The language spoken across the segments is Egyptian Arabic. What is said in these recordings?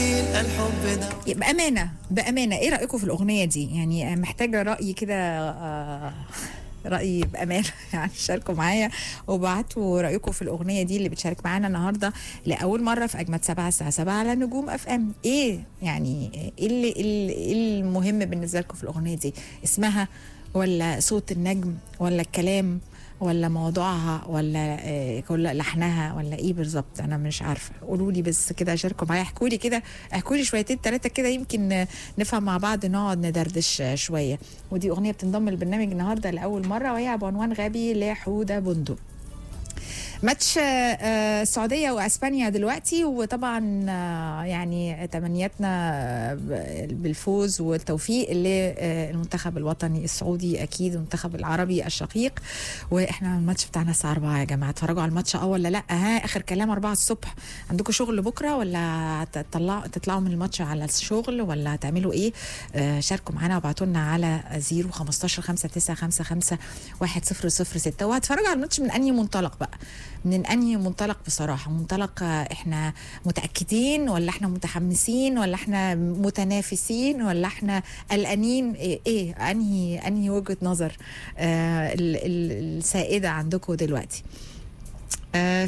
حبيبتي يلقى الحب ده بأمانة بأمانة إيه رأيكم في الأغنية دي؟ يعني محتاجة رأي كده آه، رأيي بأمانة يعني شاركوا معايا وبعتوا رأيكم في الأغنية دي اللي بتشارك معانا النهاردة لأول مرة في أجمد سبعة الساعة سبعة على نجوم أف أم إيه يعني إيه اللي إيه المهم بالنسبة لكم في الأغنية دي؟ اسمها ولا صوت النجم ولا الكلام ولا موضوعها ولا آه، كل لحنها ولا ايه بالظبط انا مش عارفه قولوا لي بس كده شاركوا معايا احكوا لي كده احكوا لي شويتين ثلاثه كده يمكن آه، نفهم مع بعض نقعد ندردش آه، شويه ودي اغنيه بتنضم للبرنامج النهارده لاول مره وهي بعنوان غبي لحوده بندق ماتش آه، آه، السعوديه واسبانيا دلوقتي وطبعا آه، يعني تمنياتنا آه، ب- بالفوز والتوفيق للمنتخب الوطني السعودي اكيد المنتخب العربي الشقيق واحنا الماتش بتاعنا الساعه 4 يا جماعه اتفرجوا على الماتش اه ولا لا ها اخر كلام 4 الصبح عندكم شغل بكره ولا تطلعوا تطلعوا من الماتش على الشغل ولا هتعملوا ايه آه شاركوا معانا وابعتوا لنا على 0 15 5 9 5 5 1 0 0 6 وهتفرجوا على الماتش من انهي منطلق بقى من انهي منطلق بصراحه منطلق آه، احنا متاكدين ولا احنا متحمسين ولا احنا متنافسين ولا احنا قلقانين ايه, إيه انهي انهي وجهه نظر آه ال- ال- السائده عندكم دلوقتي آه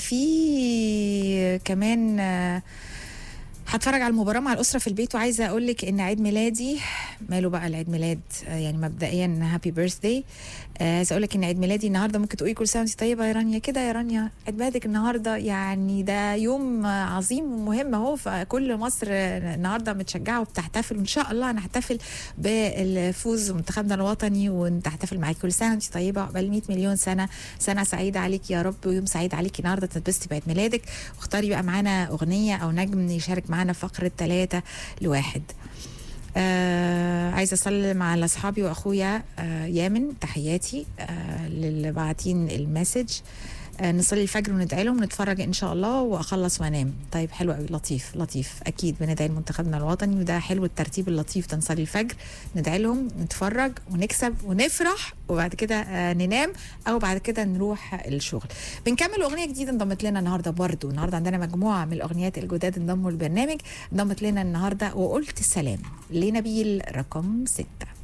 في كمان آه هتفرج على المباراة مع الأسرة في البيت وعايزة أقول لك إن عيد ميلادي ماله بقى العيد ميلاد آه، يعني مبدئيا هابي بيرثداي عايزة أقول لك إن عيد ميلادي النهاردة ممكن تقولي كل سنة وأنت طيبة يا رانيا كده يا رانيا عيد ميلادك النهاردة يعني ده يوم آه، عظيم ومهم أهو فكل مصر آه، النهاردة متشجعة وبتحتفل وإن شاء الله هنحتفل بالفوز منتخبنا الوطني ونحتفل معاك كل سنة وأنت طيبة عقبال 100 مليون سنة سنة سعيدة عليك يا رب ويوم سعيد عليك النهاردة تتبسطي بعيد ميلادك واختاري بقى معانا أغنية أو نجم يشارك معانا في فقرة ثلاثة لواحد آه عايزه اسلم على اصحابي واخويا آه يامن تحياتي آه للي باعتين المسج آه نصلي الفجر وندعي لهم ونتفرج ان شاء الله واخلص وانام طيب حلو قوي لطيف لطيف اكيد بندعي لمنتخبنا الوطني وده حلو الترتيب اللطيف ده نصلي الفجر ندعي لهم نتفرج ونكسب ونفرح وبعد كده آه ننام او بعد كده نروح الشغل بنكمل اغنيه جديده انضمت لنا النهارده برضو النهارده عندنا مجموعه من الاغنيات الجداد انضموا للبرنامج انضمت لنا النهارده وقلت السلام لنبيل رقم ستة